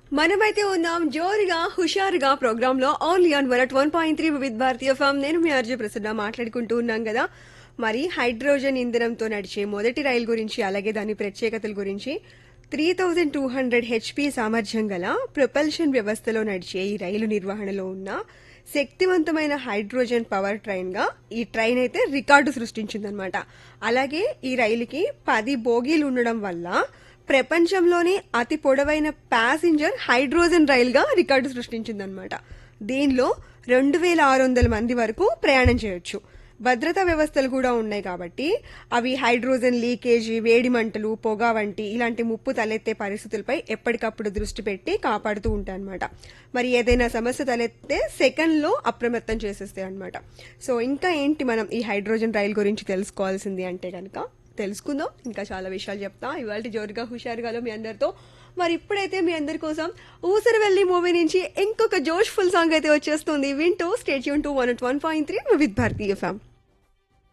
మనమైతే ఉన్నాం జోరుగా హుషారుగా ప్రోగ్రామ్ లో only on one one point three with భారతీయ ఫామ్ నేను మీ అర్జు ప్రసన్న మాట్లాడుకుంటూ ఉన్నాం కదా మరి హైడ్రోజన్ ఇంధనంతో నడిచే మొదటి రైలు గురించి అలాగే దాని ప్రత్యేకతల గురించి three thousand two hundred HP సామర్థ్యం గల ప్రొపల్షన్ వ్యవస్థలో నడిచే ఈ రైలు నిర్వహణలో ఉన్న శక్తివంతమైన హైడ్రోజన్ పవర్ ట్రైన్ గా ఈ ట్రైన్ అయితే రికార్డు సృష్టించిందనమాట అలాగే ఈ రైలుకి పది బోగీలు ఉండడం వల్ల ప్రపంచంలోనే అతి పొడవైన ప్యాసింజర్ హైడ్రోజన్ రైలుగా రికార్డు సృష్టించిందనమాట దీనిలో రెండు వేల ఆరు వందల మంది వరకు ప్రయాణం చేయొచ్చు భద్రతా వ్యవస్థలు కూడా ఉన్నాయి కాబట్టి అవి హైడ్రోజన్ లీకేజీ వేడి మంటలు పొగ వంటి ఇలాంటి ముప్పు తలెత్తే పరిస్థితులపై ఎప్పటికప్పుడు దృష్టి పెట్టి కాపాడుతూ ఉంటాయన్నమాట మరి ఏదైనా సమస్య తలెత్తే సెకండ్లో అప్రమత్తం చేసేస్తాయి అనమాట సో ఇంకా ఏంటి మనం ఈ హైడ్రోజన్ రైలు గురించి తెలుసుకోవాల్సింది అంటే కనుక తెలుసుకుందాం ఇంకా చాలా విషయాలు చెప్తా ఇవాళ జోరుగా హుషారుగాలో మీ అందరితో మరి ఇప్పుడైతే మీ అందరి కోసం ఊసరవెల్లి మూవీ నుంచి ఇంకొక జోష్ ఫుల్ సాంగ్ అయితే వచ్చేస్తుంది వింటూ stay tune to one one point three with భారతీయ ఫ్యామ్